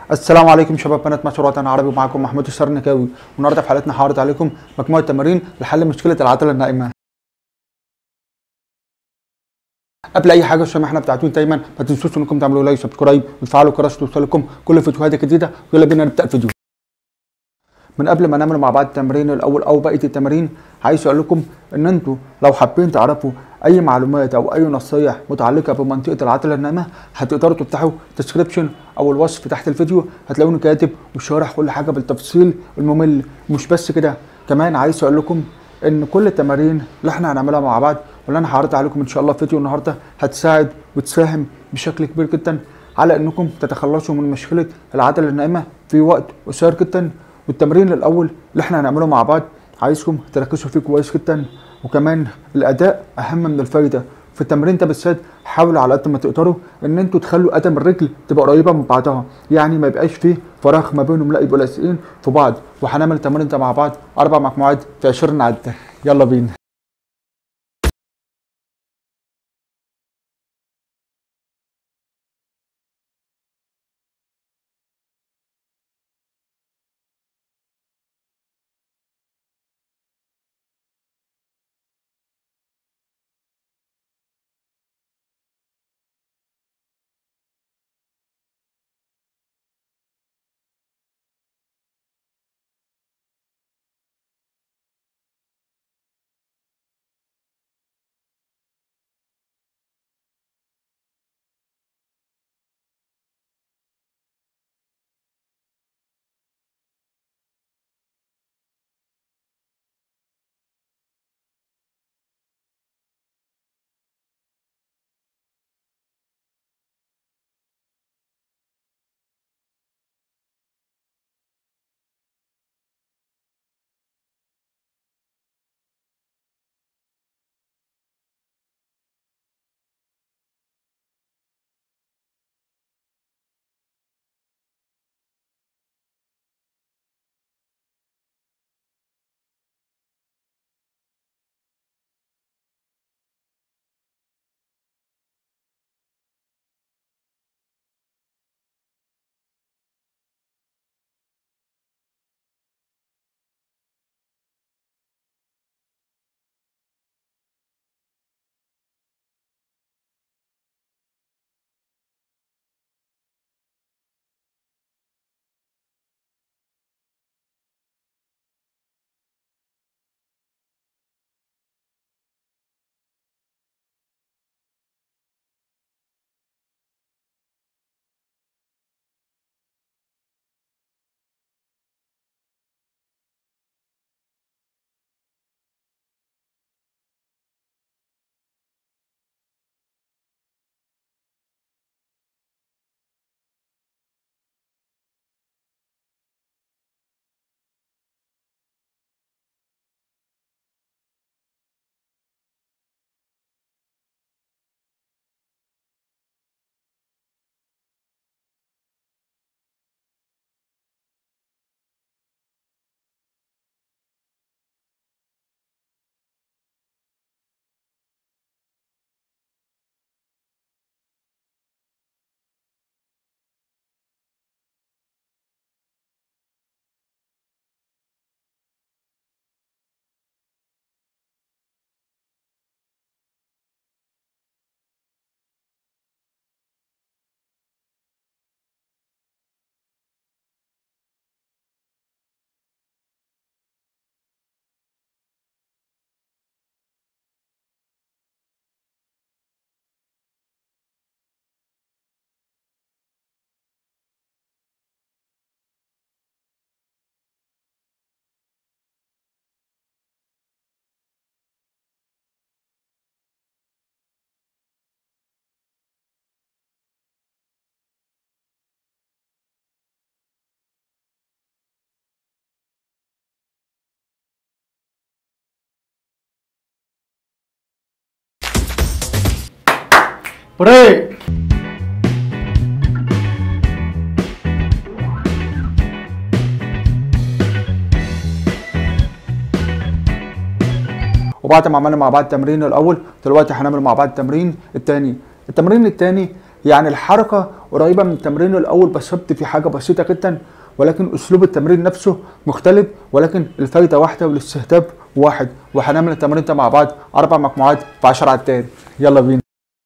السلام عليكم شباب بنات مصر وطن عربي ومعاكم محمود السرنكاوي والنهارده في حلقتنا هعرض عليكم مجموعه تمارين لحل مشكله العضله النائمه قبل اي حاجه عشان احنا بتاعتون دايما ما تنسوش انكم تعملوا لايك وسبسكرايب وتفعلوا الجرس توصلكم كل الفيديوهات الجديده ويلا بينا نبدا الفيديو من قبل ما نعمل مع بعض التمرين الاول او بقيه التمارين عايز اقول لكم ان انتوا لو حابين تعرفوا اي معلومات او اي نصايح متعلقه بمنطقه العضله النائمه هتقدروا تفتحوا الديسكربشن او الوصف تحت الفيديو هتلاقوني كاتب وشارح كل حاجه بالتفصيل الممل مش بس كده كمان عايز اقول لكم ان كل التمارين اللي احنا هنعملها مع بعض واللي انا هعرضها عليكم ان شاء الله في فيديو النهارده هتساعد وتساهم بشكل كبير جدا على انكم تتخلصوا من مشكله العضله النائمه في وقت قصير جدا والتمرين الاول اللي احنا هنعمله مع بعض عايزكم تركزوا فيه كويس جدا وكمان الاداء اهم من الفايده في التمرين ده بالذات حاولوا على قد ما تقدروا ان انتوا تخلوا قدم الرجل تبقى قريبه من بعضها يعني ما يبقاش فيه فراغ ما بينهم لا يبقوا لازقين في بعض وهنعمل التمرين ده مع بعض اربع مجموعات في 20 عده يلا بينا بريك وبعد ما عملنا مع بعض التمرين الاول دلوقتي هنعمل مع بعض التمرين الثاني التمرين الثاني يعني الحركة قريبة من التمرين الأول بالظبط في حاجة بسيطة جدا ولكن أسلوب التمرين نفسه مختلف ولكن الفايدة واحدة والاستهداف واحد وهنعمل التمرين ده مع بعض أربع مجموعات في 10 عدات يلا بينا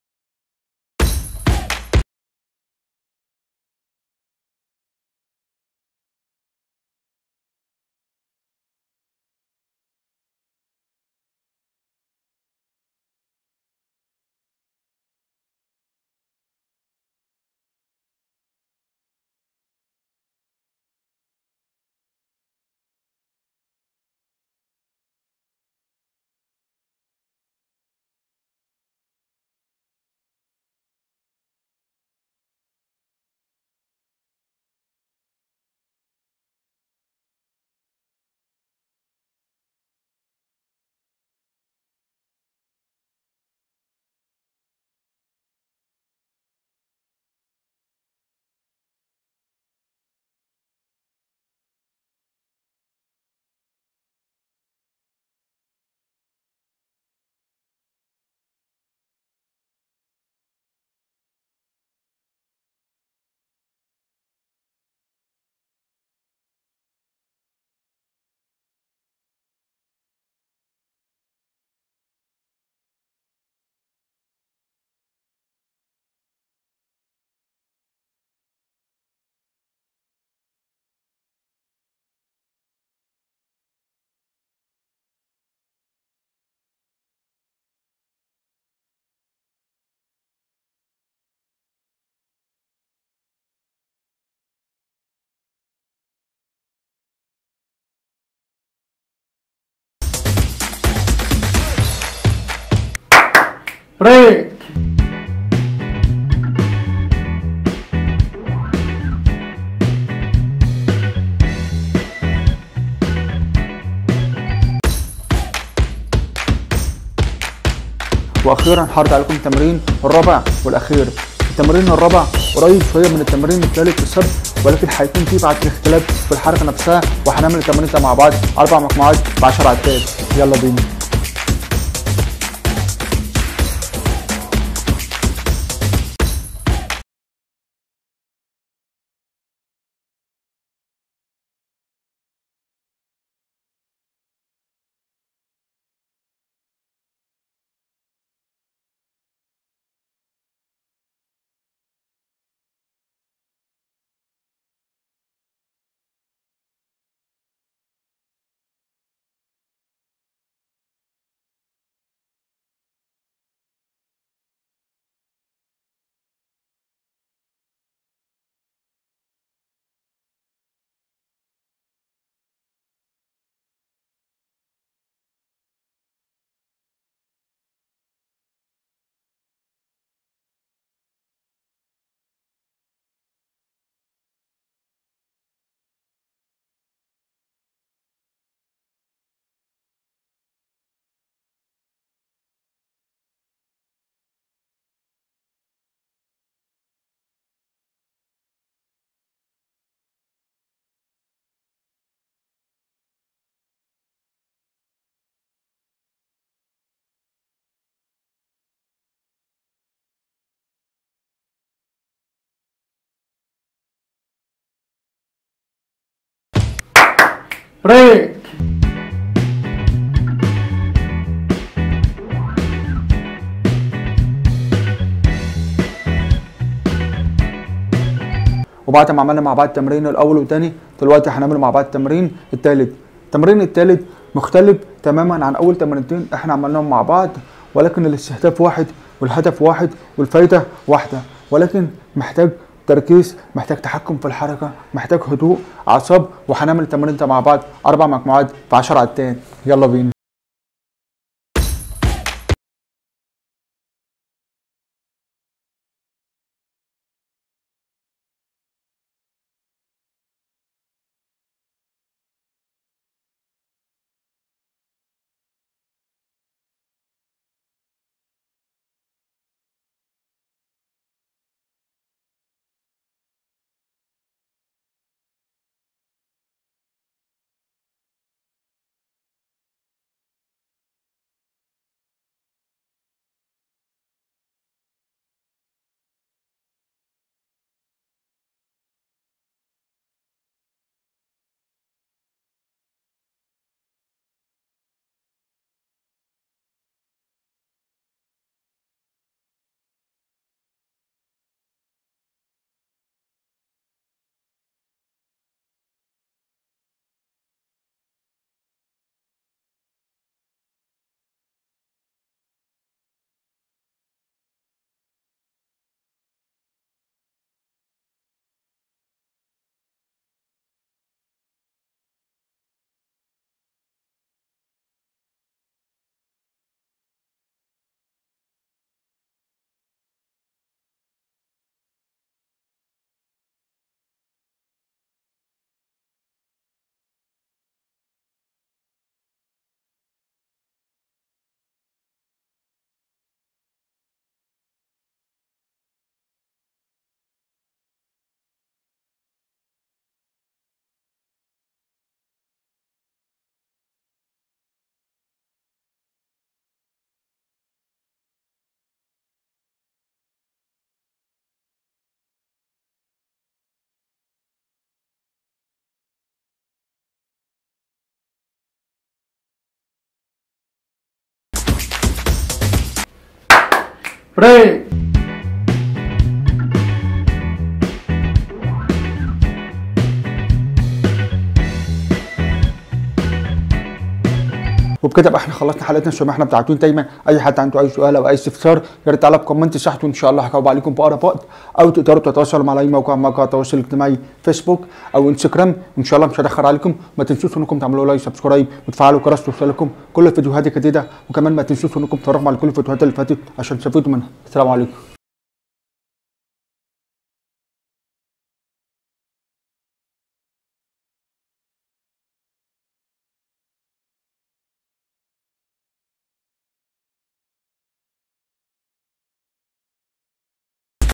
بريك واخيرا هرجع لكم التمرين الرابع والاخير التمرين الرابع قريب شويه من التمرين الثالث في الصدر ولكن هيكون فيه بعض الاختلاف في الحركه نفسها وهنعمل التمرين ده مع بعض اربع مجموعات ب 10 عدات يلا بينا بريك وبعد ما عملنا مع بعض التمرين الاول والثاني دلوقتي هنعمل مع بعض التمرين الثالث التمرين الثالث مختلف تماما عن اول تمرينتين احنا عملناهم مع بعض ولكن الاستهداف واحد والهدف واحد والفايده واحده ولكن محتاج تركيز محتاج تحكم في الحركه محتاج هدوء اعصاب وهنعمل التمرين ده مع بعض اربع مجموعات في 10 عدات يلا بينا بريك وبكده بقى احنا خلصنا حلقتنا الشباب احنا بتاعتون دايما اي حد عنده اي سؤال او اي استفسار يا ريت تعالى بكومنت تحت وان شاء الله هجاوب عليكم في اقرب وقت او تقدروا تتواصلوا مع اي موقع موقع التواصل الاجتماعي فيسبوك او انستجرام ان شاء الله مش هدخل عليكم ما تنسوش انكم تعملوا لايك سبسكرايب وتفعلوا جرس توصلكم كل الفيديوهات الجديده وكمان ما تنسوش انكم تتفرجوا على كل الفيديوهات اللي فاتت عشان تستفيدوا منها السلام عليكم